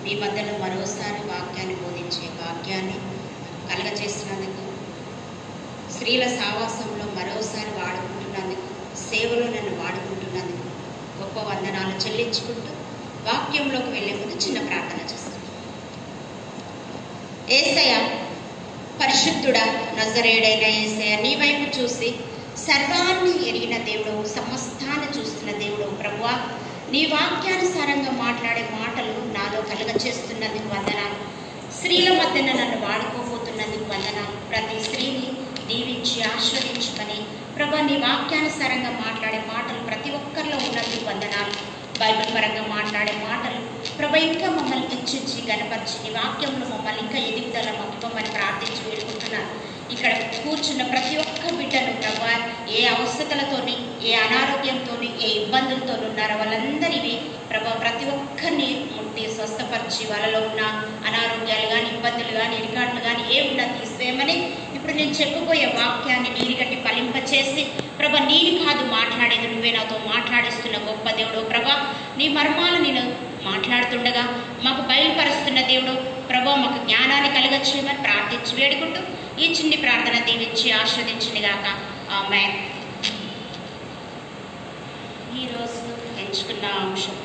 మీ మధ్యలో మరోసారి వాక్యాన్ని బోధించే భాగ్యాన్ని కలగచేస్తున్నందుకు స్త్రీల సావాసంలో మరోసారి వాడుకుంటున్నందుకు సేవలో నన్ను వాడుకుంటున్నందుకు గొప్ప వందనాలు చెల్లించుకుంటూ వాక్యంలోకి వెళ్ళే ముందు చిన్న ప్రార్థన చేస్తాను ఏసయ పరిశుద్ధుడా నజరేడైన ఏసయ నీ వైపు చూసి సర్వాన్ని ఎరిగిన దేవుడు సమస్తాన్ని చూస్తున్న దేవుడు ప్రభువా నీ వాక్యానుసారంగా మాట్లాడే మాటలు నాలో కలుగ చేస్తున్నందుకు వందనాలు స్త్రీల మధ్యన నన్ను వాడుకోబోతున్నందుకు వందనాలు ప్రతి స్త్రీని దీవించి ఆస్వాదించుకొని ప్రభా నీ వాక్యానుసారంగా మాట్లాడే మాటలు ప్రతి ఒక్కరిలో ఉన్నందుకు వందనాలు బైబిల్ పరంగా మాట్లాడే మాటలు ప్రభ ఇంకా మమ్మల్ని హెచ్చించి గనపరిచి నీ వాక్యంలో మమ్మల్ని ఇంకా ఎదుగుదల మమ్మల్ని ప్రార్థించి వేడుకుంటున్నాను ఇక్కడ కూర్చున్న ప్రతి ఒక్క బిడ్డను ప్రభా ఏ అవసరతలతోని ఏ అనారోగ్యంతోని ఏ ఇబ్బందులతో ఉన్నారో వాళ్ళందరివి ప్రభా ప్రతి ఒక్కరిని ముట్టి స్వస్థపరిచి వాళ్ళలో ఉన్న అనారోగ్యాలు కానీ ఇబ్బందులు కానీ ఇరికాట్లు కానీ ఏ ఉన్నా తీసివేయమని ఇప్పుడు నేను చెప్పబోయే వాక్యాన్ని నీరుగట్టి ఫలింపచేసి ప్రభ నేను కాదు మాట్లాడేది నువ్వే నాతో మాట్లాడిస్తున్న గొప్ప దేవుడు ప్రభ నీ మర్మాలు నేను మాట్లాడుతుండగా మాకు బయలుపరుస్తున్న దేవుడు ప్రభా మాకు జ్ఞానాన్ని కలగచ్చేయమని ప్రార్థించి వేడుకుంటూ ఈ చిన్ని ప్రార్థన దీవించి ఆస్వాదించింది గాక ఆమె ఈరోజు ఎంచుకున్న అంశం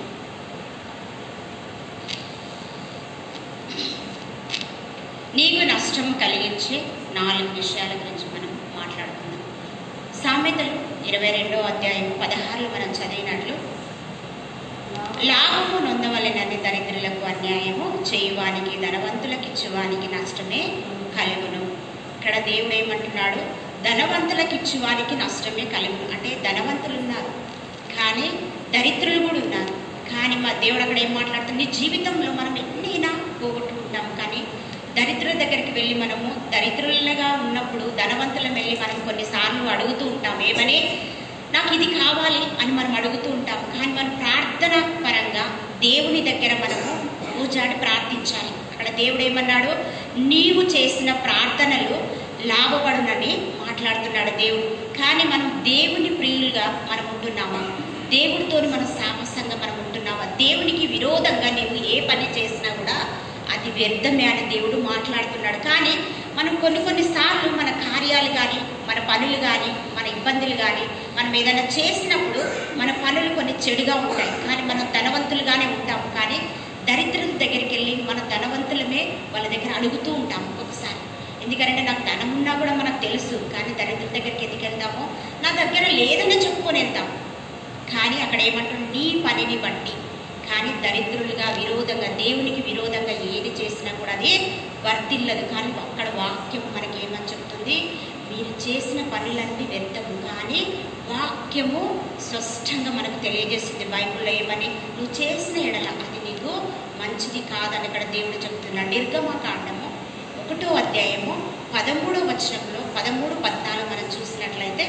నీకు నష్టం కలిగించే నాలుగు విషయాల గురించి మనం మాట్లాడుకుందాం సామెతలు ఇరవై రెండో అధ్యాయం పదహారులో మనం చదివినట్లు లాభము నొందవలెనని దరిద్రులకు అన్యాయము చేయువానికి ధనవంతులకు ఇచ్చువానికి నష్టమే కలుగును ఇక్కడ దేవుడు ఏమంటున్నాడు ధనవంతులకు ఇచ్చువానికి నష్టమే కలుగును అంటే ధనవంతులు ఉన్నారు కానీ దరిద్రులు కూడా ఉన్నారు కానీ మా దేవుడు అక్కడ ఏం మాట్లాడుతుంది నీ జీవితంలో మనం ఎన్నైనా పోగొట్టుకుంటాం కానీ దరిద్రుల దగ్గరికి వెళ్ళి మనము దరిద్రులుగా ఉన్నప్పుడు ధనవంతులం వెళ్ళి మనం కొన్నిసార్లు అడుగుతూ ఉంటాం ఏమని నాకు ఇది కావాలి అని మనం అడుగుతూ ఉంటాం కానీ మనం ప్రార్థన పరంగా దేవుని దగ్గర మనము పూజాడి ప్రార్థించాలి అక్కడ దేవుడు ఏమన్నాడు నీవు చేసిన ప్రార్థనలు లాభపడునని మాట్లాడుతున్నాడు దేవుడు కానీ మనం దేవుని ప్రియులుగా మనం ఉంటున్నామా దేవుడితో మనం సామసంగా మనం ఉంటున్నామా దేవునికి విరోధంగా నీవు ఏ పని చేసినా కూడా అది వ్యర్థమే అని దేవుడు మాట్లాడుతున్నాడు కానీ మనం కొన్ని కొన్నిసార్లు మన కార్యాలు కానీ మన పనులు కానీ మన ఇబ్బందులు కానీ మనం ఏదైనా చేసినప్పుడు మన పనులు కొన్ని చెడుగా ఉంటాయి కానీ మనం ధనవంతులుగానే ఉంటాం కానీ దరిద్రుల దగ్గరికి వెళ్ళి మన ధనవంతులమే వాళ్ళ దగ్గర అడుగుతూ ఉంటాం ఒక్కొక్కసారి ఎందుకంటే నాకు ధనం ఉన్నా కూడా మనకు తెలుసు కానీ దరిద్రుల దగ్గరికి ఎందుకు వెళ్తామో నా దగ్గర లేదని చెప్పుకొని వెళ్తాం కానీ అక్కడ ఏమంటారు నీ పనిని బట్టి కానీ దరిద్రులుగా విరోధంగా దేవునికి విరోధంగా ఏది చేసినా కూడా అది వర్తిల్లదు కానీ అక్కడ వాక్యం మనకి ఏమని చెప్తుంది మీరు చేసిన పనులన్నీ వ్యర్థము కానీ వాక్యము స్పష్టంగా మనకు తెలియజేస్తుంది బైబిల్లో ఏమని నువ్వు చేసిన ఎడల అది నీకు మంచిది కాదని ఇక్కడ దేవుడు చెప్తున్నాడు నిర్గమకాండము ఒకటో అధ్యాయము పదమూడో వచనంలో పదమూడు పద్నాలుగు మనం చూసినట్లయితే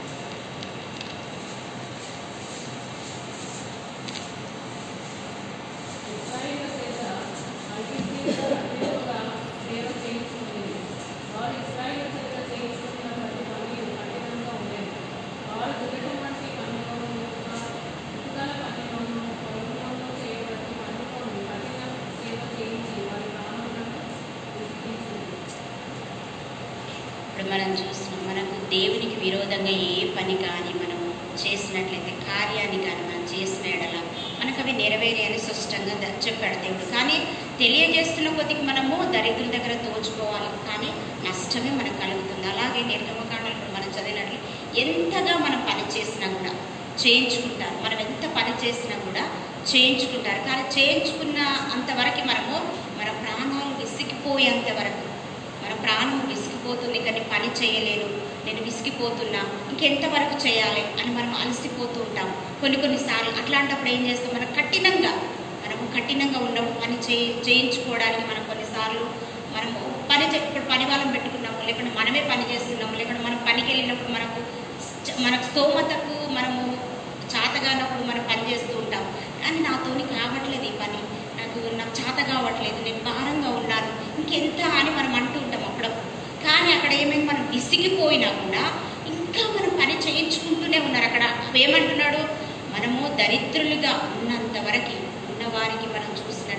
ఇశ్రాయేలు చేత ఐగుప్తీయుల అన్యులుగా సేవ చేయించుకునేది. వారు ఇశ్రాయేలు చేత చేయించుకున్న ప్రతి పని కఠినంగా ఉండేది. వారు దురద వంటి పనిలోనూ, ఇటుకల పనిలోనూ, పొలంలోనూ చేయబడి పనిలోనూ కఠిన సేవ చేయించి వారి ప్రాణములను విసిగించింది. ఇప్పుడు మనం చూస్తున్నాం మనకు దేవునికి విరోధంగా ఏ పని కానీ మనము చేసినట్లయితే కార్యాన్ని కానీ మనం చేసిన ఎడల మనకు అవి నెరవేరే అని స్పష్టంగా ద- చెప్పాడు దేవుడు కానీ తెలియజేస్తున్న కొద్దికి మనము దరిద్రుల దగ్గర దోచుకోవాలి కానీ నష్టమే మనకు కలుగుతుంది అలాగే నిర్గమకాండలు ఇప్పుడు మనం చదివినట్లు ఎంతగా మనం పని చేసినా కూడా చేయించుకుంటారు మనం ఎంత పని చేసినా కూడా చేయించుకుంటారు కానీ చేయించుకున్న అంతవరకు మనము మన ప్రాణాలు విసిగిపోయేంత వరకు మన ప్రాణం విసిగిపోతుంది కానీ పని చేయలేను నేను విసిగిపోతున్నా ఇంకెంతవరకు చేయాలి అని మనం అలసిపోతూ ఉంటాం కొన్ని కొన్నిసార్లు అట్లాంటప్పుడు ఏం చేస్తాం మనం కఠినంగా మనము కఠినంగా ఉన్నప్పుడు పని చేయి చేయించుకోవడానికి మనం కొన్నిసార్లు మనము పని చే- ఇప్పుడు పని వాళ్ళని పెట్టుకున్నాము లేకుంటే మనమే పని చేస్తున్నాము లేకుంటే మనం పనికి వెళ్ళినప్పుడు మనకు చ- మనకు స్తోమతకు మనము చాతగానప్పుడు మనం పని చేస్తూ ఉంటాం కానీ నాతోని కావట్లేదు ఈ పని నాకు నాకు చేత కావట్లేదు నేను భారంగా ఉన్నాను ఇంకెంత అని మనం అంటూ ఉంటాం అప్పుడప్పుడు కానీ అక్కడ ఏమైంది మనం విసిగిపోయినా కూడా ఇంకా మనం పని చేయించుకుంటూనే ఉన్నారు అక్కడ ఏమంటున్నాడు మనము దరిద్రులుగా ఉన్నంత వరకు ఉన్నవారికి మనం చూసినట్లయితే మనం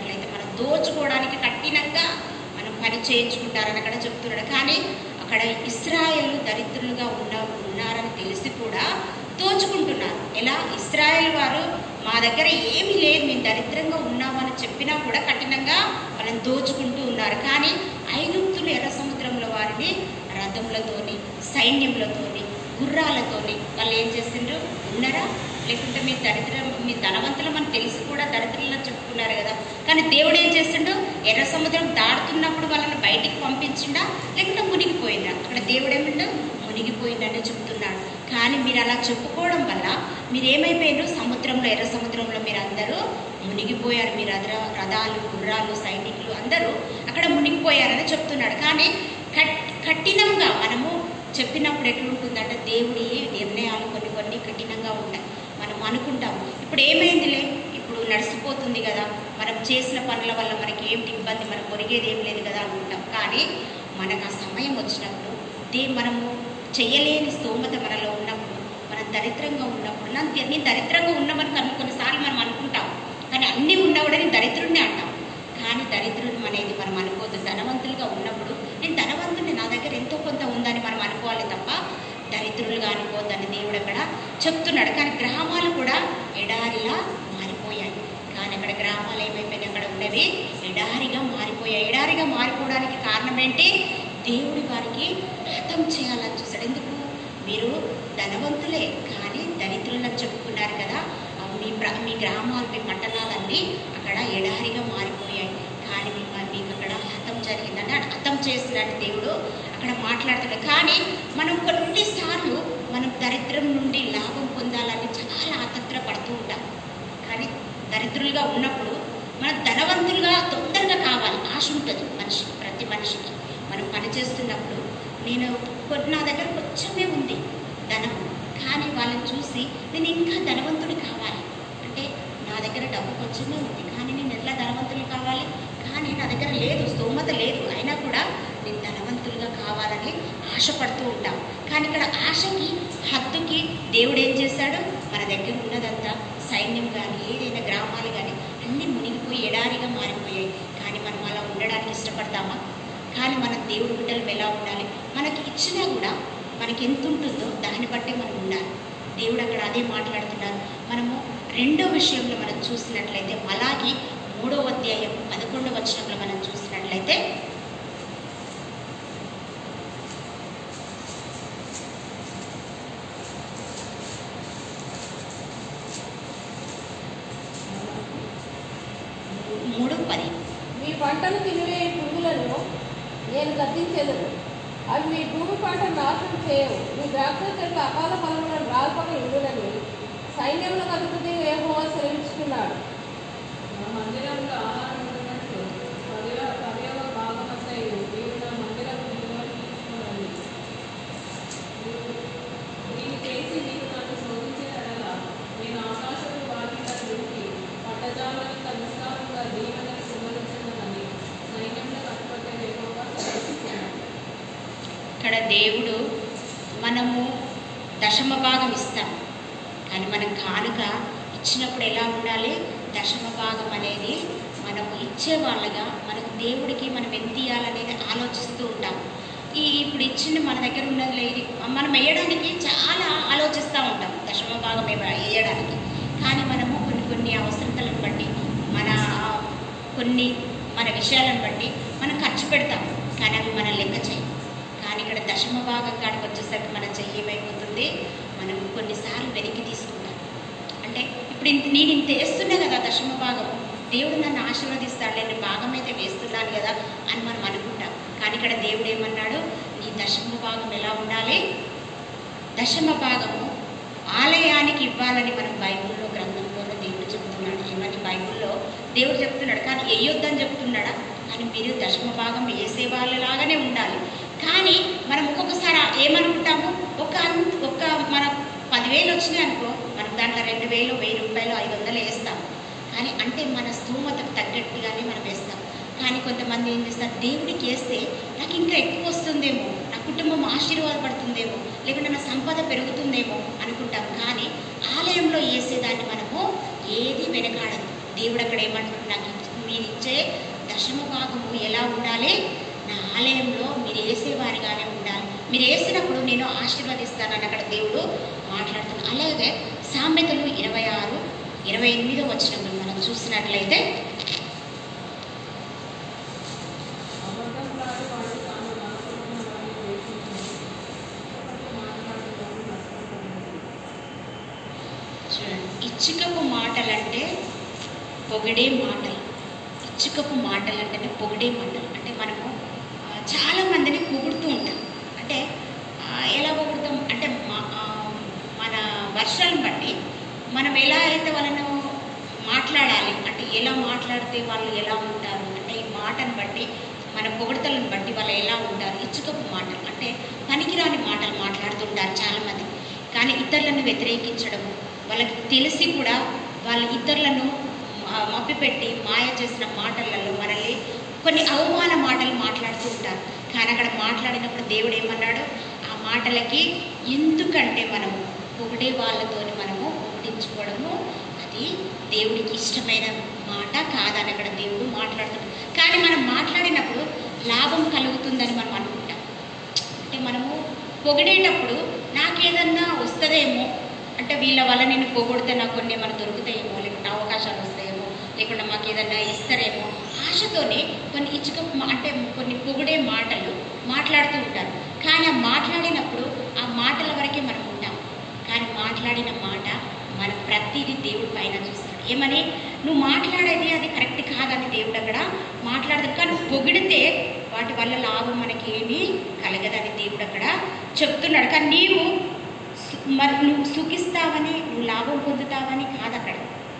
దోచుకోవడానికి కఠినంగా మనం పని చేయించుకుంటారని అక్కడ చెప్తున్నాడు కానీ అక్కడ ఇస్రాయేల్ దరిద్రులుగా ఉన్న ఉన్నారని తెలిసి కూడా దోచుకుంటున్నారు ఎలా ఇస్రాయేల్ వారు మా దగ్గర ఏమీ లేదు మేము దరిద్రంగా ఉన్నామని చెప్పినా కూడా కఠినంగా మనం దోచుకుంటూ ఉన్నారు కానీ ఐగుప్తులు ఎర్ర సముద్రంలో వారిని రథములతోని సైన్యములతోని గుర్రాలతోని వాళ్ళు ఏం చేసిండ్రు ఉన్నారా లేకుంటే మీ దరిద్రం మీ ధనవంతులం అని తెలిసి కూడా దరిద్రులను చెప్పుకున్నారు కదా కానీ దేవుడు ఏం చేసిండు ఎర్ర సముద్రం దాటుతున్నప్పుడు వాళ్ళని బయటికి పంపించిండా లేకుంటే మునిగిపోయిందా అక్కడ దేవుడు ఏమిండు మునిగిపోయిందని చెప్తున్నాడు కానీ మీరు అలా చెప్పుకోవడం వల్ల మీరు ఏమైపోయారు సముద్రంలో ఎర్ర సముద్రంలో మీరు అందరూ మునిగిపోయారు మీరు అదర రథాలు గుర్రాలు సైనికులు అందరూ అక్కడ మునిగిపోయారని చెప్తున్నాడు కానీ కట్ కఠినంగా మనము చెప్పినప్పుడు ఎట్లుంటుందంటే దేవుడి నిర్ణయాలు కొన్ని కొన్ని కఠినంగా ఉంటాయి మనం అనుకుంటాం ఇప్పుడు ఏమైందిలే ఇప్పుడు నడిచిపోతుంది కదా మనం చేసిన పనుల వల్ల మనకి ఏమిటి ఇబ్బంది మనకు కొరిగేది ఏం లేదు కదా అనుకుంటాం కానీ మనకు ఆ సమయం వచ్చినప్పుడు దే మనము చేయలేని స్తోమత మనలో ఉన్నప్పుడు మనం దరిద్రంగా ఉన్నప్పుడు నా నేను దరిద్రంగా ఉన్నామని కొన్ని కొన్నిసార్లు మనం అనుకుంటాం కానీ అన్నీ ఉన్నా కూడా నేను దరిద్రుడిని అంటాం కానీ దరిద్రుడు అనేది మనం అనుకోవద్దు ధనవంతులుగా ఉన్నప్పుడు నేను ధనవంతుడిని నా దగ్గర ఎంతో కొంత ఉందని మనం అనుకోవాలి తప్ప దరిద్రులుగా అనుకోవద్దని దేవుడు అక్కడ చెప్తున్నాడు కానీ గ్రామాలు కూడా ఎడారిలా మారిపోయాయి కానీ అక్కడ గ్రామాలు ఏమైపోయినాయి అక్కడ ఉన్నవి ఎడారిగా మారిపోయాయి ఎడారిగా మారిపోవడానికి కారణం ఏంటి దేవుడి వారికి హతం చేయాలని చూశాడు ఎందుకు మీరు ధనవంతులే కానీ దరిద్రులని చెప్పుకున్నారు కదా ఆ మీ ప్ర- మీ గ్రామాలు మీ పట్టణాలన్నీ అక్కడ ఎడారిగా మారిపోయాయి కానీ మిమ్మల్ని మీకు అక్కడ హతం జరిగిందని హతం చేసినట్టు దేవుడు అక్కడ మాట్లాడుతున్నాడు కానీ మనం కొన్నిసార్లు మనం దరిద్రం నుండి లాభం పొందాలని చాలా ఆతత్ర పడుతూ ఉంటాం కానీ దరిద్రులుగా ఉన్నప్పుడు మనం ధనవంతులుగా తొందరగా కావాలి ఆశ ఉంటుంది మనిషికి ప్రతి మనిషికి మనం పని చేస్తున్నప్పుడు నేను కొ- నా దగ్గర కొంచెమే ఉంది ధనం కానీ వాళ్ళని చూసి నేను ఇంకా ధనవంతుడు కావాలి అంటే నా దగ్గర డబ్బు కొంచెమే ఉంది కానీ నేను ఎట్లా ధనవంతులు కావాలి కానీ నా దగ్గర లేదు స్తోమత లేదు అయినా కూడా నేను ధనవంతులుగా కావాలని ఆశపడుతూ ఉంటాం కానీ ఇక్కడ ఆశకి హద్దుకి దేవుడు ఏం చేశాడు మన దగ్గర ఉన్నదంతా సైన్యం కానీ ఏదైనా గ్రామాలు కానీ అన్నీ మునిగిపోయి ఎడారిగా మారిపోయాయి కానీ మనం అలా ఉండడానికి ఇష్టపడతామా కానీ మన దేవుడి బిడ్డలు ఎలా ఉండాలి మనకి ఇచ్చినా కూడా మనకి ఎంత ఉంటుందో దాన్ని బట్టే మనం ఉండాలి దేవుడు అక్కడ అదే మాట్లాడుతున్నారు మనము రెండో విషయంలో మనం చూసినట్లయితే అలాగే మూడో అధ్యాయం పదకొండవ వచనంలో మనం చూసినట్లయితే మూడు పది మీ పంటను తినివే పురుగులను నేను గద్దించేదను అవి మీ భూమి పంట నాశనం చేయవు మీ ద్రాక్ష చెట్ల అకాల ఫలములను రాల్పక ఇవ్వలని సైన్యంలో అధిపతి ఏహోవా సెలవిస్తున్నాడు నా మందిరంలో ఆహారం ఉన్నట్లు పదివ పదవ భాగమంతయు నీవు నా మందిరం విలువను తీసుకోవాలి దీన్ని చేసి నీవు నన్ను శోధించిన ఎడల నేను ఆకాశపు వాకిట దూకి పట్టజాలని తనుసారంగా దీవెనలు కుమరించదని సైన్యంలో కట్టుబట్టే ఎక్కువగా సెలవిస్తున్నాడు ఇక్కడ దేవుడు మనము దశమ భాగం ఇస్తాం కానీ మనం కానుక ఇచ్చినప్పుడు ఎలా ఉండాలి దశమ భాగం అనేది మనము ఇచ్చే వాళ్ళగా మనకు దేవుడికి మనం ఎంత ఇవ్వాలనేది ఆలోచిస్తూ ఉంటాం ఈ ఇప్పుడు ఇచ్చిన మన దగ్గర ఉన్నది లేదు మనం వేయడానికి చాలా ఆలోచిస్తూ ఉంటాం దశమ భాగం ఇవ్వ- వేయడానికి కానీ మనము కొన్ని కొన్ని అవసరతలను బట్టి మన కొన్ని మన విషయాలను బట్టి మనం ఖర్చు పెడతాం కానీ అవి మనం లెక్క చేయం కానీ ఇక్కడ దశమ భాగం కాడికి వచ్చేసరికి మన చెయ్యి ఏమైపోతుంది మనం కొన్నిసార్లు వెనక్కి తీసుకుంటాం అంటే ఇప్పుడు ఇంత నేను ఇంత వేస్తున్నా కదా దశమ భాగం దేవుడు నన్ను ఆశీర్వదిస్తాడు నేను భాగం అయితే వేస్తున్నాను కదా అని మనం అనుకుంటాం కానీ ఇక్కడ దేవుడు ఏమన్నాడు నీ దశమ భాగం ఎలా ఉండాలి దశమ భాగము ఆలయానికి ఇవ్వాలని మనం బైబిల్లో గ్రంథంలో దేవుడు చెప్తున్నాడు ఏమని బైబిల్లో దేవుడు చెప్తున్నాడు కానీ వేయొద్దని చెప్తున్నాడా కానీ మీరు దశమ భాగం వేసే వాళ్ళలాగానే ఉండాలి కానీ మనం ఒక్కొక్కసారి ఏమనుకుంటాము ఒక అన్- ఒక మన పదివేలు వచ్చినాయి అనుకో మనం దాంట్లో రెండు వేలు వెయ్యి రూపాయలు ఐదు వందలు వేస్తాం కానీ అంటే మన స్థూమతకు తగ్గట్టుగానే మనం వేస్తాం కానీ కొంతమంది ఏం చేస్తారు దేవుడికి వేస్తే నాకు ఇంకా ఎక్కువ వస్తుందేమో నా కుటుంబం ఆశీర్వాదపడుతుందేమో లేకుంటే నా సంపద పెరుగుతుందేమో అనుకుంటాం కానీ ఆలయంలో వేసేదాన్ని మనము ఏది వెనకాడదు దేవుడు అక్కడ ఏమంటున్నాడు నాకు ఇచ్చి- మీరు ఇచ్చే దశమ భాగము ఎలా ఉండాలి నా ఆలయంలో మీరు వేసేవారిగానే ఉండాలి మీరు వేసినప్పుడు నేను ఆశీర్వదిస్తానని అక్కడ దేవుడు మాట్లాడుతున్నాను అలాగే సామెతలు ఇరవై ఆరు ఇరవై ఎనిమిదో వచ్చినప్పుడు మనం చూసినట్లయితే అబద్ధంలాడు వాడు తాను నాశనమైన వాడిని ద్వేషించును. ఒకటి మాట్లాడువాడు నష్టపోవును. చూడండి ఇచ్చుకపు మాటలంటే పొగిడే మాటలు ఇచ్చుకపు మాటలు అంటేనే పొగిడే మాటలు అంటే మనము ఆ, చాలా మందిని పొగుడుతూ ఉంటాం అంటే ఆ, ఎలా పొగుడుతాం అంటే మా- ఆ, మన వర్షాలను బట్టి మనం ఎలా అయితే వాళ్ళను మాట్లాడాలి అంటే ఎలా మాట్లాడితే వాళ్ళు ఎలా ఉంటారు అంటే ఈ మాటను బట్టి మన పొగడతలను బట్టి వాళ్ళు ఎలా ఉంటారు ఇచ్చుకపు మాటలు అంటే పనికిరాని మాటలు మాట్లాడుతుంటారు చాలామంది కానీ ఇతరులను వ్యతిరేకించడము వాళ్ళకి తెలిసి కూడా వాళ్ళు ఇతరులను మ- మభ్యపెట్టి మాయ చేసిన మాటలలో మనల్ని కొన్ని అవమాన మాటలు మాట్లాడుతూ ఉంటారు కానీ అక్కడ మాట్లాడినప్పుడు దేవుడు ఏమన్నాడు ఆ మాటలకి ఎందుకంటే మనము పొగిడే వాళ్ళతోని మనము పొగిడించుకోవడము అది దేవుడికి ఇష్టమైన మాట కాదని అక్కడ దేవుడు మాట్లాడుతున్నాడు కానీ మనం మాట్లాడినప్పుడు లాభం కలుగుతుందని మనం అనుకుంటాం అంటే మనము పొగిడేటప్పుడు నాకేదన్నా వస్తుందేమో అంటే వీళ్ళ వల్ల నేను పొగిడితే నాకు కొన్ని ఏమైనా దొరుకుతాయేమో లేకుంటే అవకాశాలు వస్తాయేమో లేకుంటే మాకు ఏదన్నా ఇస్తారేమో ఆశతోనే కొన్ని ఇచ్చుక అంటే కొన్ని పొగిడే మాటలు మాట్లాడుతూ ఉంటారు కానీ ఆ మాట్లాడినప్పుడు ఆ మాటల వరకే మనం ఉంటాం కానీ మాట్లాడిన మాట మన ప్రతిదీ దేవుడి పైన చూస్తాడు ఏమని నువ్వు మాట్లాడేది అది కరెక్ట్ కాదని దేవుడు అక్కడ మాట్లాడదు కానీ పొగిడితే వాటి వల్ల లాభం మనకి ఏమీ కలగదని దేవుడు అక్కడ చెప్తున్నాడు కానీ నీవు సు- మరి నువ్వు సుఖిస్తావని నువ్వు లాభం పొందుతావని కాదు అక్కడ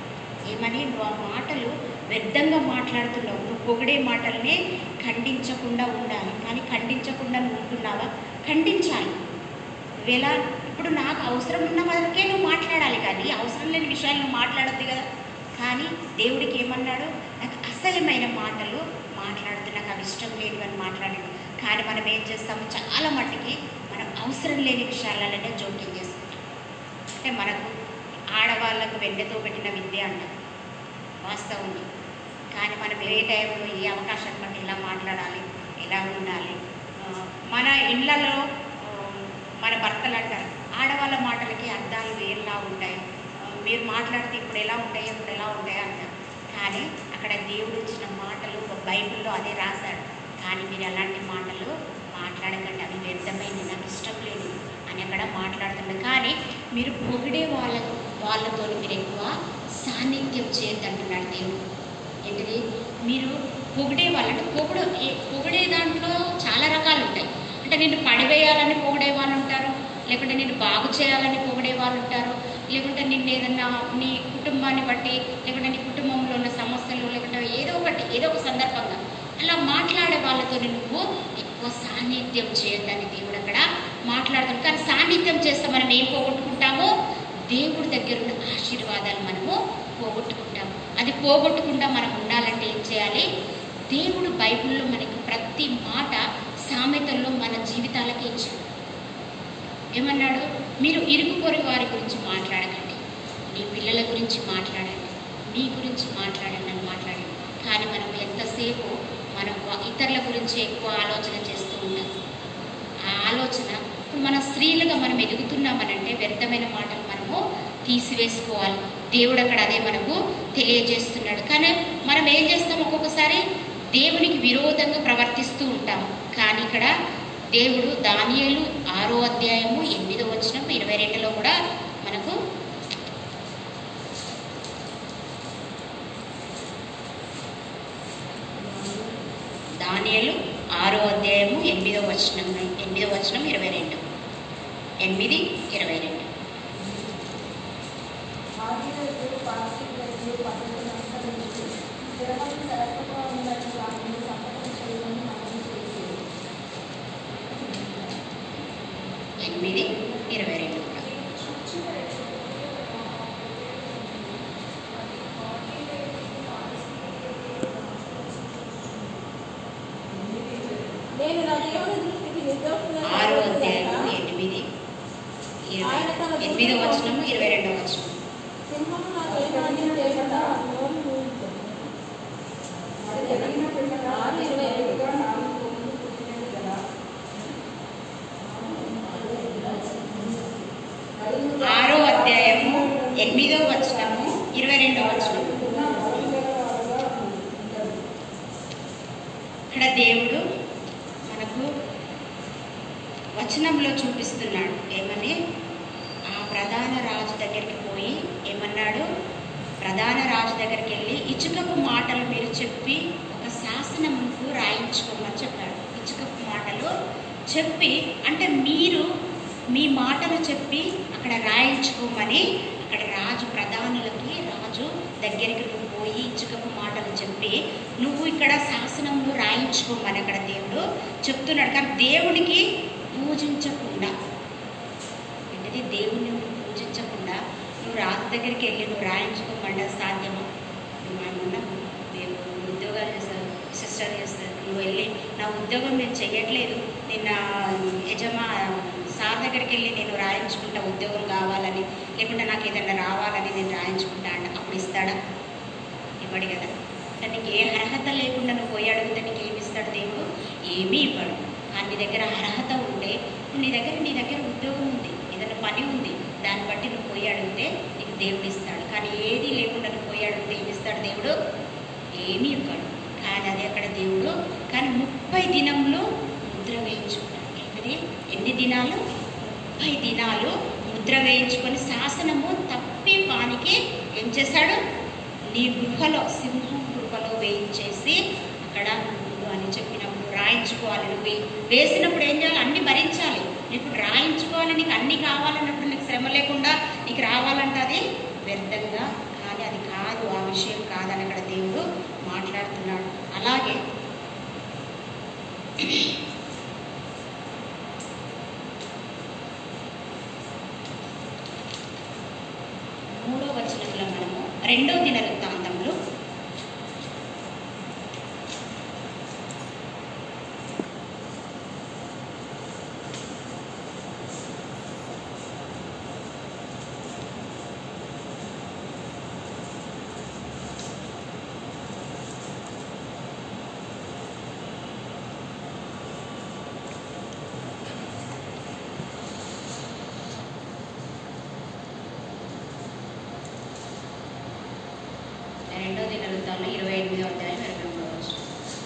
ఏమని నువ్వు ఆ మాటలు వ్యర్థంగా మాట్లాడుతున్నావు నువ్వు పొగిడే మాటల్ని ఖండించకుండా ఉండాలి కానీ ఖండించకుండా నువ్వు ఉంటున్నావా ఖండించాలి నువ్వు ఎలా ఇప్పుడు నాకు అవసరం ఉన్న వరకే నువ్వు మాట్లాడాలి కానీ అవసరం లేని విషయాలు నువ్వు మాట్లాడద్దు కదా కానీ దేవుడికి ఏమన్నాడు నాకు అసహ్యమైన మాటలు మాట్లాడుతూ నాకు అవి ఇష్టం లేనివి అని మాట్లాడాడు కానీ మనం ఏం చేస్తాము చాలా మట్టుకి మనం అవసరం లేని విషయాలనే జోక్యం చేసుకుంటాం అంటే మనకు ఆడవాళ్ళకు వెన్నెతో పెట్టిన విద్య అంటాం వాస్తవం కానీ మనం ఏ టైంలో ఏ అవకాశాన్ని బట్టి ఎలా మాట్లాడాలి ఎలా ఉండాలి ఆ, మన ఇళ్లలో ఆ, మన భర్తలు అంటారు ఆడవాళ్ళ మాటలకి అర్థాలు వేరులా ఉంటాయి ఆ, మీరు మాట్లాడితే ఇప్పుడు ఎలా ఉంటాయి ఇప్పుడు ఎలా ఉంటాయి అంటారు కానీ అక్కడ దేవుడు ఇచ్చిన మాటలు బైబిల్లో అదే రాశాడు కానీ మీరు అలాంటి మాటలు మాట్లాడకండి అవి వ్యర్థమైనవి నాకు ఇష్టం లేదు అని అక్కడ మాట్లాడుతున్నారు కానీ మీరు పొగిడే వాళ్ళ వాళ్ళతో మీరు ఎక్కువ సాన్నిధ్యం చేయొద్దంటున్నాడు దేవుడు ఏంటిది మీరు పొగిడే వాళ్ళంటే పొగడు ఏ- పొగిడే దాంట్లో చాలా రకాలు ఉంటాయి అంటే నేను పడివేయాలని పొగిడే వాళ్ళు ఉంటారు లేకుంటే నేను బాగు చేయాలని పొగిడే వాళ్ళు ఉంటారు లేకుంటే నిన్ను ఏదన్నా నీ కుటుంబాన్ని బట్టి లేకుంటే నీ కుటుంబంలో ఉన్న సమస్యలు లేకుంటే ఏదో ఒకటి ఏదో ఒక సందర్భంగా అలా మాట్లాడే వాళ్ళతో నువ్వు ఎక్కువ సాన్నిధ్యం చేయొద్దని దేవుడు అక్కడ మాట్లాడుతాడు కానీ సాన్నిధ్యం చేస్తే మనం ఏం పోగొట్టుకుంటామో దేవుడి దగ్గర ఉన్న ఆశీర్వాదాలు మనము పోగొట్టుకుంటాము అది పోగొట్టకుండా మనం ఉండాలంటే ఏం చేయాలి దేవుడు బైబిల్లో మనకి ప్రతి మాట సామెతల్లో మన జీవితాలకి ఇచ్చాడు ఏమన్నాడు మీరు ఇరుగు పొరుగు వారి గురించి మాట్లాడకండి నీ పిల్లల గురించి మాట్లాడండి మీ గురించి మాట్లాడండి అని మాట్లాడండి కానీ మనం ఎంతసేపు మనం వా- ఇతరుల గురించి ఎక్కువ ఆలోచన చేస్తూ ఉంటాం ఆ ఆలోచన ఇప్పుడు మన స్త్రీలుగా మనం ఎదుగుతున్నామనంటే వ్యర్థమైన మాటలు మనము తీసివేసుకోవాలి దేవుడు అక్కడ అదే మనకు తెలియజేస్తున్నాడు కానీ మనం ఏం చేస్తాం ఒక్కొక్కసారి దేవునికి విరోధంగా ప్రవర్తిస్తూ ఉంటాం కానీ ఇక్కడ దేవుడు దానియేలు ఆరో అధ్యాయము ఎనిమిదో వచనం ఇరవై రెండులో కూడా మనకు దానియేలు ఆరో అధ్యాయము ఎనిమిదో వచనం ఎనిమిదో వచనం ఇరవై రెండు ఎనిమిది ఇరవై రెండు ఆదిరేజు పార్శ్వరేజు పద్ధతులను అనుసరించి స్థిరమైన సరస్వతంగా ఉందని వాటిని సంపదం చేయమని మనం చేసేది ఎనిమిది ఇరవై రెండు కూడా నేను నా దేవుని దృష్టికి నిర్దోషులను ఆరో అధ్యాయము ఎనిమిది ఇరవై ఎనిమిదో వచనము ఇరవై రెండో వచనం సింహము నాకు ఏ హాని చేయకుండా నోరు మూయించదు. అది జరిగినప్పుడు ఎనిమిదో వచనము ఇరవై రెండో వచనం ఇక్కడ దేవుడు మనకు వచనంలో చూపిస్తున్నాడు ఏమని ఆ ప్రధాన రాజు దగ్గరికి పోయి ఏమన్నాడు ప్రధాన రాజు దగ్గరికి వెళ్ళి ఇచుకపు మాటలు మీరు చెప్పి ఒక శాసనముకు రాయించుకోమని చెప్పాడు ఇచుకపు మాటలు చెప్పి అంటే మీరు మీ మాటలు చెప్పి అక్కడ రాయించుకోమని అక్కడ రాజు ప్రధానులకి రాజు దగ్గరికి నువ్వు పోయి ఇచ్చుకపు మాటలు చెప్పి నువ్వు ఇక్కడ శాసనంలో రాయించుకోమని అక్కడ దేవుడు చెప్తున్నాడు కానీ దేవునికి పూజించకుండా ఏంటిది దేవుణ్ణి నువ్వు పూజించకుండా నువ్వు రాజు దగ్గరికి వెళ్ళి నువ్వు రాయించుకోమంటే సాధ్యమా నువ్వు ఏమన్నా నేను ఉద్యోగాలు చేస్తాను సిస్టర్ చేస్తాను నువ్వు వెళ్ళి నా ఉద్యోగం నేను చెయ్యట్లేదు నేను నా యజమా సార్ దగ్గరికి వెళ్ళి నేను రాయించుకుంటా ఉద్యోగం కావాలని లేకుంటే నాకు ఏదైనా రావాలని నేను రాయించుకుంటా అంటే అప్పుడు ఇస్తాడా ఇవ్వడు కదా అంటే నీకు ఏ అర్హత లేకుండా నువ్వు పోయి అడిగితే నీకు ఏమి ఇస్తాడు దేవుడు ఏమీ ఇవ్వడు కానీ నీ దగ్గర అర్హత ఉంటే నీ దగ్గర నీ దగ్గర ఉద్యోగం ఉంది ఏదైనా పని ఉంది దాన్ని బట్టి నువ్వు పోయి అడిగితే నీకు దేవుడు ఇస్తాడు కానీ ఏది లేకుండా నువ్వు పోయి అడిగితే ఏమి ఇస్తాడు దేవుడు ఏమీ ఇవ్వడు కానీ అది అక్కడ దేవుడు కానీ ముప్పై దినములు ముద్ర వేయించుకుంటాడు ఏంటిది ఎన్ని దినాలు ముప్పై దినాలు ముద్ర వేయించుకొని శాసనము తప్పి వానికి ఏం చేశాడు నీ గృహలో సింహం గృహలో వేయించేసి అక్కడ నువ్వు అని చెప్పినప్పుడు రాయించుకోవాలి నువ్వు వే- వేసినప్పుడు ఏం చేయాలి అన్ని భరించాలి నీకు రాయించుకోవాలి నీకు అన్ని కావాలన్నప్పుడు నీకు శ్రమ లేకుండా నీకు రావాలంటే అది వ్యర్థంగా కానీ అది కాదు ఆ విషయం కాదని అక్కడ దేవుడు మాట్లాడుతున్నాడు అలాగే మూడో వచనంలో మనము రెండో దిన వృత్తాంతంలో రెండో దిన వృత్తాంలో ఇరవై ఎనిమిదో అధ్యాయం ఇరవై మూడో వచనం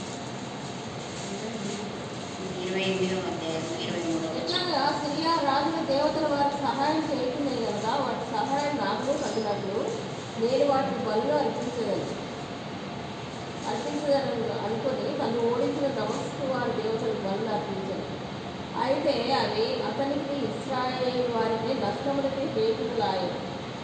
ఇరవై ఎనిమిదో అధ్యాయం ఇరవై మూడో వచనం ఇట్లాగా సిరియా రాజుల దేవతల వారికి సహాయం చేయకుండా కనుక వాటి సహాయం నాకు కలిగినట్లు నేను వాటిని బలు అర్పించగలను అర్పించగలను అనుకొని తను ఓడించిన నమస్సు వారి దేవతలకు బలు అర్పించను అయితే అవి అతనికి ఇస్రాయేల్ వారికి నష్టములకి హేతులాయను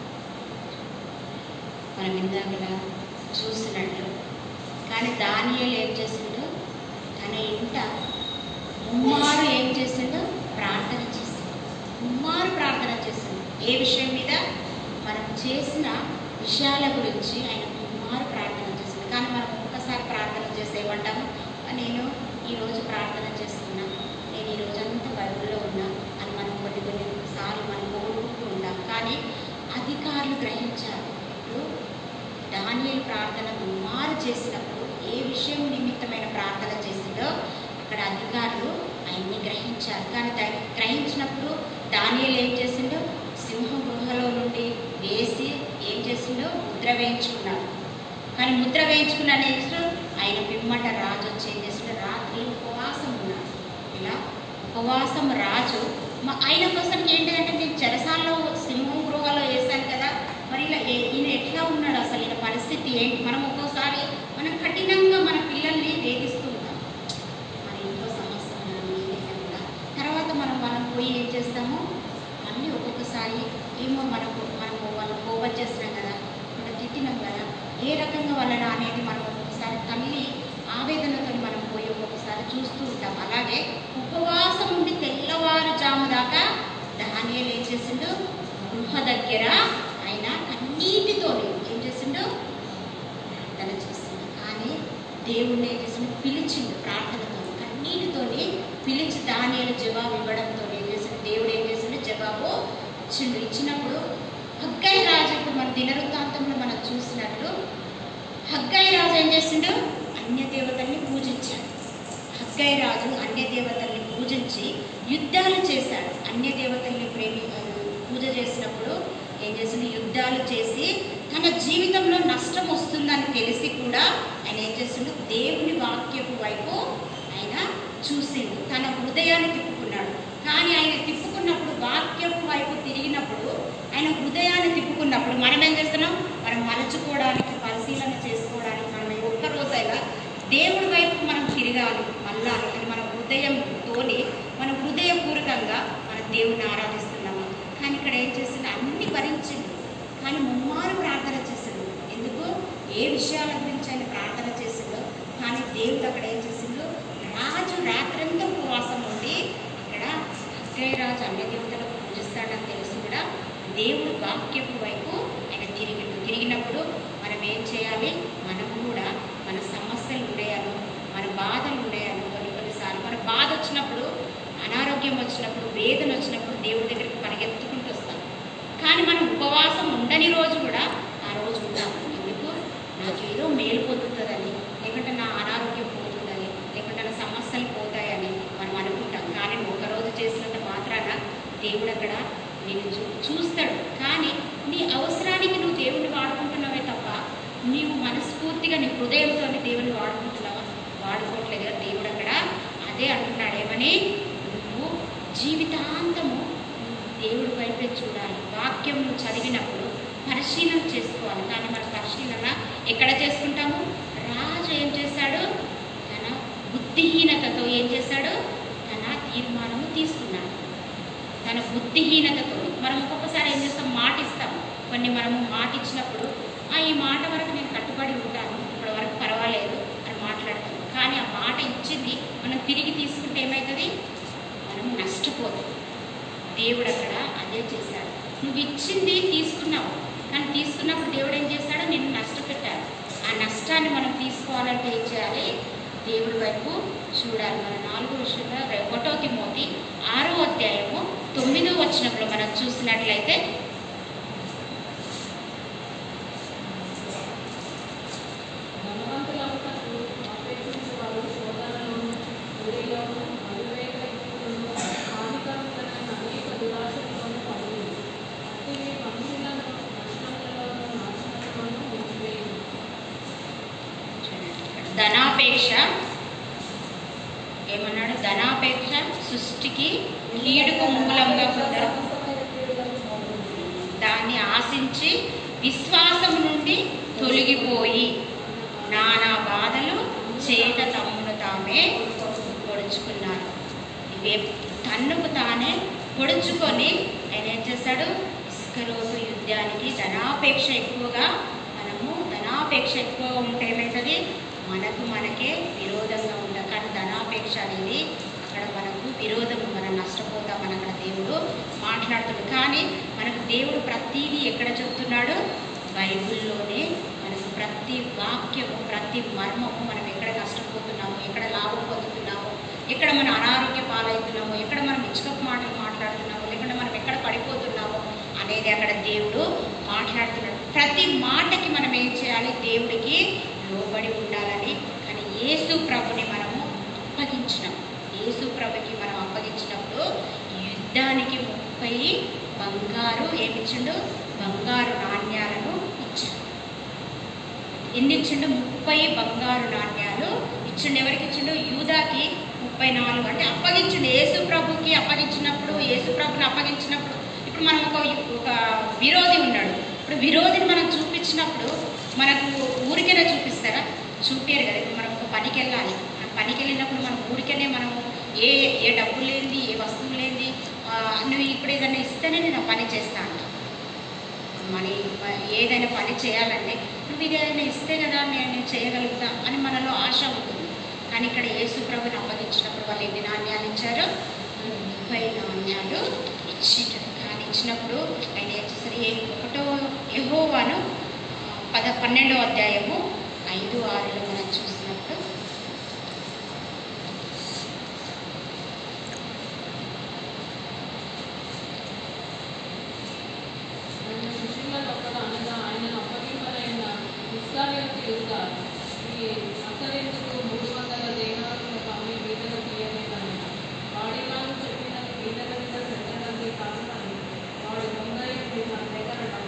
మనం ఇందాకలా చూసినట్లు కానీ దానియేలు ఏం చేసిండు తన ఇంట ముమ్మారు ఏం చేసిండు ప్రార్థన చేసిండు ముమ్మారు ప్రార్థన చేసిండు ఏ విషయం మీద మనం చేసిన విషయాల గురించి ఆయన ముమ్మారు ప్రార్థన చేసిండు కానీ మనం ఒక్కసారి ప్రార్థన చేసి ఏమంటాము నేను ఈరోజు ప్రార్థన చేస్తున్నా నేను ఈ రోజంతా బైబిల్లో ఉన్నా అని మనం కొన్ని కొన్ని సార్లు మనం కోరుకుంటూ ఉంటాం కానీ అధికారులు గ్రహించారు ఇప్పుడు దానియేలు ప్రార్థన మారు చేసినప్పుడు ఏ విషయం నిమిత్తమైన ప్రార్థన చేసిందో అక్కడ అధికారులు ఆయన్ని గ్రహించారు కానీ ద- గ్రహించినప్పుడు దానియేలు ఏం చేసిండో సింహ గుహలో నుండి వేసి ఏం చేసిండో ముద్ర వేయించుకున్నాడు కానీ ముద్ర వేయించుకున్న నెక్స్ట్ ఆయన పిమ్మట రాజు వచ్చి ఏం చేసిండో రాత్రి ఉపవాసం ఉన్నాడు ఇలా ఉపవాసం రాజు మా ఆయన కోసం ఏంటంటే నేను చెరసాల్లో సింహం గృహలో వేశాను కదా మరి ఇలా ఏ- ఈయన ఎట్లా ఉన్నాడు అసలు ఈయన పరిస్థితి ఏంటి మనం ఒక్కోసారి మనం కఠినంగా మన పిల్లల్ని వేధిస్తూ ఉంటాం మన ఇంట్లో సమస్య మనం ఏదైనా కూడా తర్వాత మనం మనం పోయి ఏం చేస్తాము అన్నీ ఒక్కొక్కసారి ఏమో మనకు మనము వాళ్ళు కోపం చేసినాం కదా మనం తిట్టినాం కదా ఏ రకంగా వాళ్ళని అనేది మనం ఒక్కొక్కసారి తల్లి ఆవేదనతో మనం పోయి ఒక్కొక్కసారి చూస్తూ ఉంటాం అలాగే ఉపవాసం ఉండి తెల్లవారుజాము దాకా దానియలు ఏం చేసిండు గృహ దగ్గర ఆయన కన్నీటితో ఏం చేసిండు ప్రార్థన చేసిండు కానీ దేవుణ్ణి ఏం చేసిండు పిలిచిండు ప్రార్థనతో కన్నీటితోని పిలిచి దానియలు జవాబు ఇవ్వడంతో ఏం చేసిండు దేవుడు ఏం చేసిండు జవాబు ఇచ్చిండు ఇచ్చినప్పుడు హగ్గై రాజు ఇప్పుడు మన దినవృత్తాంతంలో మనం చూసినట్లు హగ్గై రాజు ఏం చేసిండు అన్య దేవతల్ని పూజించాడు హగ్గై రాజు అన్య దేవతల్ని పూజించి యుద్ధాలు చేశాడు అన్య దేవతల్ని ప్రేమి ఆ, పూజ చేసినప్పుడు ఏం చేసిండు యుద్ధాలు చేసి తన జీవితంలో నష్టం వస్తుందని తెలిసి కూడా ఆయన ఏం చేసిండు దేవుని వాక్యపు వైపు ఆయన చూసిండు తన హృదయాన్ని తిప్పుకున్నాడు కానీ ఆయన తిప్పుకున్నప్పుడు వాక్యపు వైపు తిరిగినప్పుడు ఆయన హృదయాన్ని తిప్పుకున్నప్పుడు మనం ఏం చేస్తున్నాం మనం మలుచుకోవడానికి పరిశీలన చేసుకోవడానికి మనం ఈ ఒక్క రోజైనా దేవుడి వైపు మనం తిరగాలి మళ్ళా అని మన హృదయంతోని మన హృదయపూర్వకంగా మన దేవుని ఆరాధిస్తున్నాము కానీ ఇక్కడ ఏం చేసిండు అన్ని భరించిండు కానీ ముమ్మారు ప్రార్థన చేసిండు ఎందుకు ఏ విషయాల గురించి ఆయన ప్రార్థన చేసిండో కానీ దేవుడు అక్కడ ఏం చేసిండు రాజు రాత్రంతా ఉపవాసం ఉండి అక్కడ అక్కయ్య రాజు అన్ని దేవతలకు పూజిస్తాడని తెలిసి కూడా దేవుడు వాక్యపు వైపు ఆయన తిరిగిండు తిరిగినప్పుడు మనం ఏం చేయాలి మనం కూడా మన సమస్యలు ఉన్నాయను మన బాధలు ఉన్నాయను కొన్ని కొన్నిసార్లు మన బాధ వచ్చినప్పుడు అనారోగ్యం వచ్చినప్పుడు వేదన వచ్చినప్పుడు దేవుడి దగ్గరికి పరిగెత్తుకుంటూ వస్తాం కానీ మనం ఉపవాసం ఉండని రోజు కూడా ఆ రోజు ఉంటాం ఎందుకు నాకు ఏదో మేలు పొందుతుందని లేకుంటే నా అనారోగ్యం పోతుందని లేకుంటే నా సమస్యలు పోతాయని మనం అనుకుంటాం కానీ ఒకరోజు చేసినంత మాత్రాన దేవుడు అక్కడ నేను చూ చూస్తాడు కానీ నీ అవసరానికి నువ్వు దేవుని వాడుకుంటున్నావే తప్ప నీవు మనస్ఫూర్తిగా నీ హృదయంతో దేవుని వాడుకుంటున్నావా వాడుకోవట్లేదు కదా దేవుడు అక్కడ అదే అంటున్నాడు ఏమని నువ్వు జీవితాంతము దేవుడి వైపే చూడాలి వాక్యం నువ్వు చదివినప్పుడు పరిశీలన చేసుకోవాలి కానీ మన పరిశీలన ఎక్కడ చేసుకుంటాము రాజు ఏం చేశాడు తన బుద్ధిహీనతతో ఏం చేశాడు తన తీర్మానము తీసుకున్నాడు తన బుద్ధిహీనతతో మనం ఒక్కొక్కసారి ఏం చేస్తాం మాట ఇస్తాం కొన్ని మనము మాట ఇచ్చినప్పుడు ఆ ఈ మాట వరకు నేను కట్టుబడి ఉంటాను ఇప్పటి వరకు పర్వాలేదు అని మాట్లాడతాం కానీ ఆ మాట ఇచ్చింది మనం తిరిగి తీసుకుంటే ఏమవుతుంది మనం నష్టపోతాం దేవుడు అక్కడ అదే చేశాడు నువ్వు ఇచ్చింది తీసుకున్నావు కానీ తీసుకున్నప్పుడు దేవుడు ఏం చేశాడో నిన్ను నష్టపెట్టాడు ఆ నష్టాన్ని మనం తీసుకోవాలంటే ఏం చేయాలి దేవుడి వైపు చూడాలి మన నాలుగో విషయంలో ఒకటో తిమోతి ఆరో అధ్యాయము తొమ్మిదో వచనంలో మనం చూసినట్లయితే ధనవంతులవుటకు అపేక్షించే వారు శోధనలోను ఊరిలోను అవివేక యుక్తులను హానికరములైన అనేక దురాశలలోను పడుతుంది అట్టివి మనుషులను నష్టములలోను నాశనములను ఉంచివేయును ధనాపేక్ష ఏమన్నాడు ధనాపేక్ష సృష్టికి కీడుకు మూలంగా కొందరు దాన్ని ఆశించి విశ్వాసం నుండి తొలగిపోయి నానా బాధలు చేత తమ్మును తామే పొడుచుకున్నారు ఇవే తన్నుకు తానే పొడుచుకొని ఆయన ఏం చేశాడు ఇస్కరోతు యుద్ధానికి ధనాపేక్ష ఎక్కువగా మనము ధనాపేక్ష ఎక్కువగా ఉంటే ఏమవుతుంది మనకు మనకే విరోధంగా ఉండదు కానీ ధనాపేక్ష అనేది అక్కడ మనకు విరోధం మనం నష్టపోతామని అక్కడ దేవుడు మాట్లాడుతున్నాడు కానీ మనకు దేవుడు ప్రతిదీ ఎక్కడ చెప్తున్నాడు బైబిల్లోనే మనకు ప్రతి వాక్యము ప్రతి మర్మము మనం ఎక్కడ నష్టపోతున్నాము ఎక్కడ లాభం పొందుతున్నాము ఎక్కడ మనం అనారోగ్య పాలవుతున్నాము ఎక్కడ మనం ఇచ్చుకపు మాటలు మాట్లాడుతున్నాము లేకుంటే మనం ఎక్కడ పడిపోతున్నాము అనేది అక్కడ దేవుడు మాట్లాడుతున్నాడు ప్రతి మాటకి మనం ఏం చేయాలి దేవుడికి లోబడి ఉండాలని కానీ యేసు ప్రభుని మనము అప్పగించినాం యేసు ప్రభుకి మనం అప్పగించినప్పుడు యుద్ధానికి ముప్పై బంగారు ఏమిచ్చిండు బంగారు నాణ్యాలను ఇచ్చాడు ఎన్ని ఇచ్చిండు ముప్పై బంగారు నాణ్యాలు ఇచ్చిండు ఎవరికి ఇచ్చిండు యూదాకి ముప్పై నాలుగు అంటే అప్పగించిండు యేసు ప్రభుకి అప్పగించినప్పుడు యేసు ప్రభుని అప్పగించినప్పుడు ఇప్పుడు మనం ఒక ఒక విరోధి ఉన్నాడు ఇప్పుడు విరోధిని మనం చూపించినప్పుడు మనకు ఊరికైనా చూపిస్తారా చూపారు కదా ఇప్పుడు మనం ఒక పనికి వెళ్ళాలి ఆ పనికి వెళ్ళినప్పుడు మనం ఊరికనే మనము ఏ ఏ డబ్బు లేనిది ఏ వస్తువు లేనిది ఆ, నువ్వు ఇప్పుడు ఏదైనా ఇస్తేనే నేను ఆ పని చేస్తా అంట మనీ ఏదైనా పని చేయాలంటే నువ్వు ఇది ఏదైనా ఇస్తే కదా నేను నేను చేయగలుగుతా అని మనలో ఆశ ఉంటుంది కానీ ఇక్కడ యేసు ప్రభుని అప్పగించినప్పుడు వాళ్ళు ఎన్ని నాణ్యాలు ఇచ్చారు ముప్పై నాణ్యాలు ఇచ్చింటారు కానీ ఇచ్చినప్పుడు ఆయన ఏం చేస్తారు ఏ ఒకటో యెహోవాను పద పన్నెండో అధ్యాయము ఐదు ఆరులో మనం చూసినప్పుడు ఆయన శిష్యులలో ఒకడు అనగా ఆయనను అప్పగింపనైన ఇస్కారియోతు యూదా, ఈ అక్కరెందుకు మూడు వందల దేనారుల కాని గీతలు తీయలేదనగా, వాడిలాగు చెప్పిన గీతల మీద శ్రద్ధ కలిగి కాదని, వాడు దొంగ అయి నా దగ్గర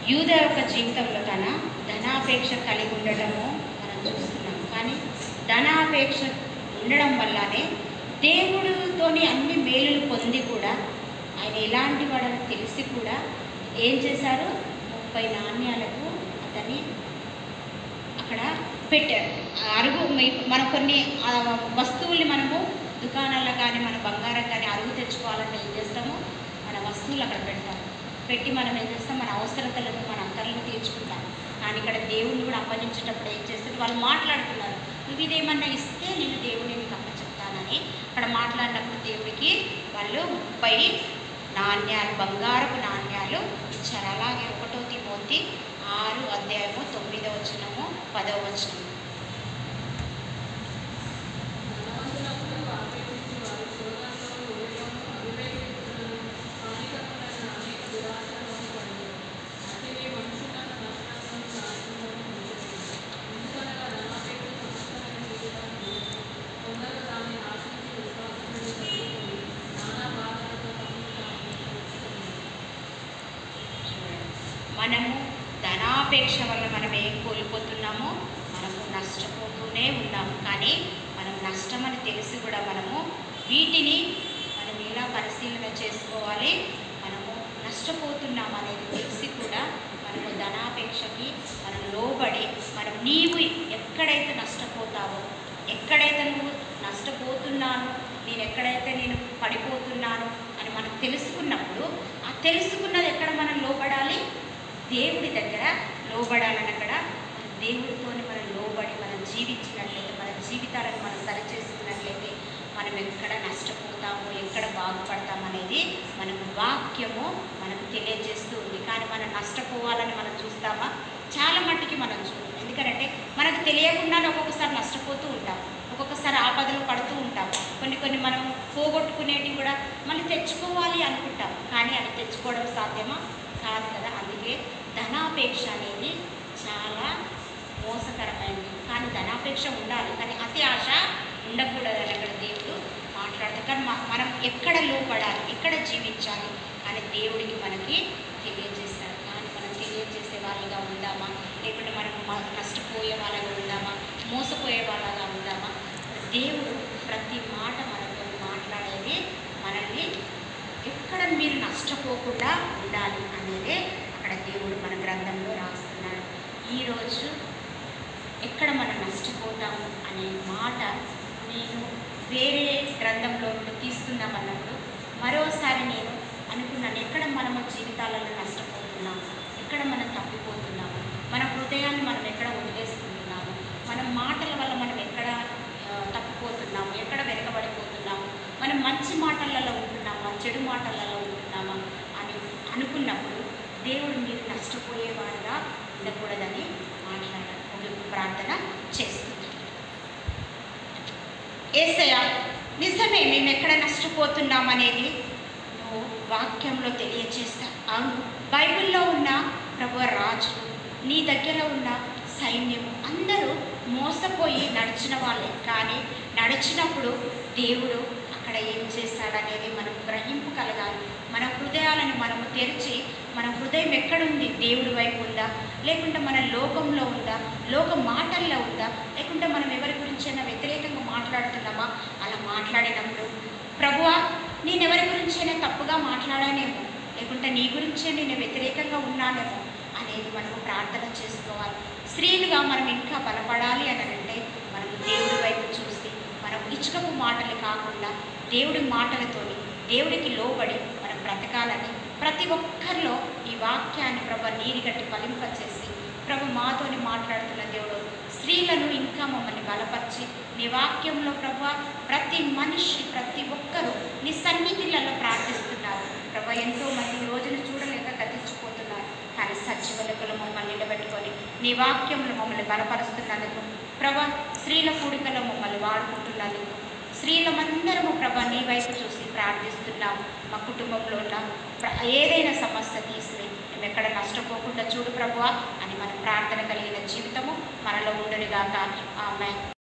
యూద యొక్క జీవితంలో తన ధనాపేక్ష కలిగి ఉండటము మనం చూస్తున్నాం కానీ ధనాపేక్ష ఉండడం వల్లనే దేవుడితోని అన్ని మేలులు పొంది కూడా ఆయన ఎలాంటి వాడని తెలిసి కూడా ఏం చేశారు ముప్పై నాణ్యాలకు అతన్ని అక్కడ పెట్టారు ఆ అరుగు మీ- మనం కొన్ని ఆ, వస్తువుల్ని మనము దుకాణాల్లో కానీ మన బంగారం కానీ అరుగు తెచ్చుకోవాలంటే ఏం చేస్తాము మన వస్తువులు అక్కడ పెడతాం పెట్టి మనం ఏం చేస్తాం మన అవసరతలను మన అక్కర్లను తీర్చుకుంటాం కానీ ఇక్కడ దేవుణ్ణి కూడా అప్పగించేటప్పుడు ఏం చేస్తారు వాళ్ళు మాట్లాడుతున్నారు నువ్వు ఇదేమన్నా ఇస్తే నేను దేవుని నీకు అప్పచెప్తానని అక్కడ మాట్లాడినప్పుడు దేవుడికి వాళ్ళు ముప్పై నాణ్యాలు బంగారపు నాణ్యాలు ఇచ్చారు అలాగే ఒకటో తిమోతి ఆరు అధ్యాయము తొమ్మిదో వచనము పదో వచనము ధనవంతులందరూ ఆపేక్షించి వారి శోధనలో ఉదయము అవివేకించులను హానికరములైన అనేక దురాశలను పడింది అతివి మనుషులను నష్టంలో నాశనంలో ఉంచుతుంది ఎందుకనగా ధనాపేక్ష సమస్తమైన జీవితాన్ని కొందరు దాన్ని ఆశించి విశ్వాసములు చదువుకొని నానా బాధలతో తమను తాము నశించుకున్నారు. మనము ధనాపేక్ష వల్ల మనం ఏం కోల్పోతున్నామో మనము నష్టపోతూనే ఉన్నాము కానీ మనం నష్టమని తెలిసి కూడా మనము వీటిని మనం ఎలా పరిశీలన చేసుకోవాలి మనము నష్టపోతున్నాం అనేది తెలిసి కూడా మనము ధనాపేక్షకి మనం లోబడి మనం నీవు ఎక్కడైతే నష్టపోతావో ఎక్కడైతే నువ్వు నష్టపోతున్నాను నేను ఎక్కడైతే నేను పడిపోతున్నాను అని మనం తెలుసుకున్నప్పుడు ఆ తెలుసుకున్నది ఎక్కడ మనం లోబడాలి దేవుడి దగ్గర లోబడాలని అక్కడ మన దేవుడితోని మనం లోబడి మనం జీవించినట్లయితే మన జీవితాలను మనం సరిచేసుకున్నట్లయితే మనం ఎక్కడ నష్టపోతాము ఎక్కడ బాగుపడతాము అనేది మనకు వాక్యము మనకు తెలియజేస్తూ ఉంది కానీ మనం నష్టపోవాలని మనం చూస్తామా చాలా మట్టుకి మనం చూడం ఎందుకంటే మనకు తెలియకుండానే ఒక్కొక్కసారి నష్టపోతూ ఉంటాం ఒక్కొక్కసారి ఆపదలు పడుతూ ఉంటాం కొన్ని కొన్ని మనం పోగొట్టుకునేటివి కూడా మళ్ళీ తెచ్చుకోవాలి అనుకుంటాం కానీ అది తెచ్చుకోవడం సాధ్యమా కాదు కదా అందుకే ధనాపేక్ష అనేది చాలా మోసకరమైనది కానీ ధనాపేక్ష ఉండాలి కానీ అతి ఆశ ఉండకూడదని అక్కడ దేవుడు మాట్లాడతాడు కానీ మ- మనం ఎక్కడ లోపడాలి ఎక్కడ జీవించాలి అని దేవుడికి మనకి తెలియజేస్తాడు కానీ మనం తెలియజేసే వాళ్ళగా ఉందామా లేకుంటే మనం మ- నష్టపోయే వాళ్ళగా ఉందామా మోసపోయే వాళ్ళగా ఉందామా దేవుడు ప్రతి మాట మనతో మాట్లాడేది మనల్ని ఎక్కడ మీరు నష్టపోకుండా ఉండాలి అనేదే అక్కడ దేవుడు మన గ్రంథంలో రాస్తున్నాడు ఈరోజు ఎక్కడ మనం నష్టపోతాము అనే మాట నేను వేరే గ్రంథంలో నుండి తీసుకుందాం అన్నప్పుడు మరోసారి నేను అనుకున్నాను ఎక్కడ మనము జీవితాలలో నష్టపోతున్నాము ఎక్కడ మనం తప్పిపోతున్నాము మన హృదయాన్ని మనం ఎక్కడ వదిలేసుకుంటున్నాము మన మాటల వల్ల మనం ఎక్కడ ఆ, తప్పిపోతున్నాము ఎక్కడ వెనకబడిపోతున్నాము మనం మంచి మాటలలో ఉంటున్నామా చెడు మాటలలో ఉంటున్నామా అని అనుకున్నప్పుడు దేవుడు మీరు నష్టపోయేవాడుగా ఉండకూడదని మాట్లాడారు ముగింపు ప్రార్థన చేస్తున్నాను ఏసయ్య నిజమే మేము ఎక్కడ నష్టపోతున్నాం అనేది నువ్వు వాక్యంలో తెలియజేస్తా అవును బైబిల్లో ఉన్న ప్రభు రాజులు నీ దగ్గర ఉన్న సైన్యము అందరూ మోసపోయి నడిచిన వాళ్ళే కానీ నడిచినప్పుడు దేవుడు అక్కడ ఏం చేస్తాడనేది మనం గ్రహింపు కలగాలి మన హృదయాలను మనము తెరిచి మన హృదయం ఎక్కడుంది దేవుడి వైపు ఉందా లేకుంటే మన లోకంలో ఉందా లోక మాటల్లో ఉందా లేకుంటే మనం ఎవరి గురించైనా వ్యతిరేకంగా మాట్లాడుతున్నామా అలా మాట్లాడినప్పుడు ప్రభువా నేను ఎవరి గురించైనా తప్పుగా మాట్లాడానేమో లేకుంటే నీ గురించే నేను వ్యతిరేకంగా ఉన్నానేమో అనేది మనము ప్రార్థన చేసుకోవాలి స్త్రీలుగా మనం ఇంకా బలపడాలి అని అంటే మనము దేవుడి వైపు చూసి మనం ఇచ్చుకపు మాటలు కాకుండా దేవుడి మాటలతోని దేవుడికి లోబడి మనం బ్రతకాలని ప్రతి ఒక్కరిలో ఈ వాక్యాన్ని ప్రభు నీరిగట్టి ఫలింపచేసి ప్రభు మాతోని మాట్లాడుతున్న దేవుడు స్త్రీలను ఇంకా మమ్మల్ని బలపరిచి నీ వాక్యంలో ప్రభు ప్రతి మనిషి ప్రతి ఒక్కరూ నీ సన్నిధిలలో ప్రార్థిస్తున్నారు ప్రభు ఎంతో మంది ఈ రోజును చూడలేక గతించిపోతున్నారు కానీ సచివలకులు మమ్మల్ని నిలబెట్టుకొని నీ వాక్యంలో మమ్మల్ని బలపరుస్తున్నందుకు ప్రభా స్త్రీల కూడికలో మమ్మల్ని వాడుకుంటున్నందుకు స్త్రీలమందరము ప్రభా నీ వైపు చూసి ప్రార్థిస్తున్నాం మా కుటుంబంలో ఉన్న ప్ర- ఏదైనా సమస్య తీసివే మేము ఎక్కడ నష్టపోకుండా చూడు ప్రభువా అని మన ప్రార్థన కలిగిన జీవితము మనలో ఉండునిగాక ఆమె